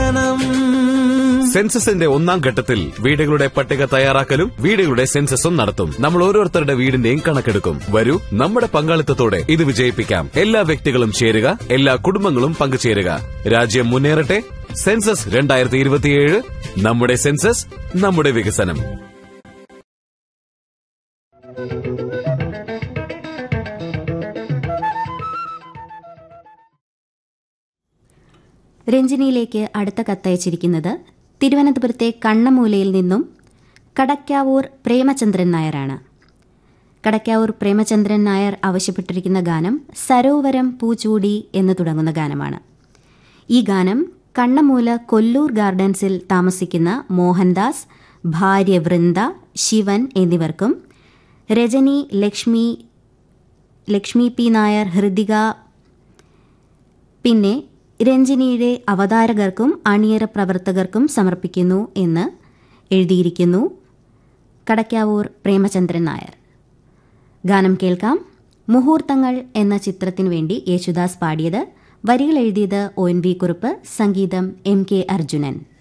വികസനം സെൻസസിന്റെ ഒന്നാം ഘട്ടത്തിൽ വീടുകളുടെ പട്ടിക തയ്യാറാക്കലും വീടുകളുടെ സെൻസസും നടത്തും നമ്മൾ ഓരോരുത്തരുടെ വീടിന്റെയും കണക്കെടുക്കും വരൂ നമ്മുടെ പങ്കാളിത്തത്തോടെ ഇത് വിജയിപ്പിക്കാം എല്ലാ വ്യക്തികളും ചേരുക എല്ലാ കുടുംബങ്ങളും പങ്കുചേരുക രാജ്യം മുന്നേറട്ടെ സെൻസസ് രണ്ടായിരത്തി ഇരുപത്തിയേഴ് നമ്മുടെ സെൻസസ് നമ്മുടെ വികസനം രഞ്ജിനിയിലേക്ക് അടുത്ത കത്തയച്ചിരിക്കുന്നത് തിരുവനന്തപുരത്തെ കണ്ണമൂലയിൽ നിന്നും കടക്കാവൂർ പ്രേമചന്ദ്രൻ നായരാണ് കടക്കാവൂർ പ്രേമചന്ദ്രൻ നായർ ആവശ്യപ്പെട്ടിരിക്കുന്ന ഗാനം സരോവരം പൂച്ചൂടി എന്ന് തുടങ്ങുന്ന ഗാനമാണ് ഈ ഗാനം കണ്ണമൂല കൊല്ലൂർ ഗാർഡൻസിൽ താമസിക്കുന്ന മോഹൻദാസ് ഭാര്യ വൃന്ദ ശിവൻ എന്നിവർക്കും രജനി ലക്ഷ്മി ലക്ഷ്മി പി നായർ ഹൃദിക പിന്നെ രഞ്ജിനിയുടെ അവതാരകർക്കും അണിയറ പ്രവർത്തകർക്കും സമർപ്പിക്കുന്നു എന്ന് എഴുതിയിരിക്കുന്നു കടക്കാവൂർ പ്രേമചന്ദ്രൻ നായർ ഗാനം കേൾക്കാം മുഹൂർത്തങ്ങൾ എന്ന ചിത്രത്തിനു വേണ്ടി യേശുദാസ് പാടിയത് വരികൾ എഴുതിയത് ഒ എൻ വി കുറുപ്പ് സംഗീതം എം കെ അർജുനൻ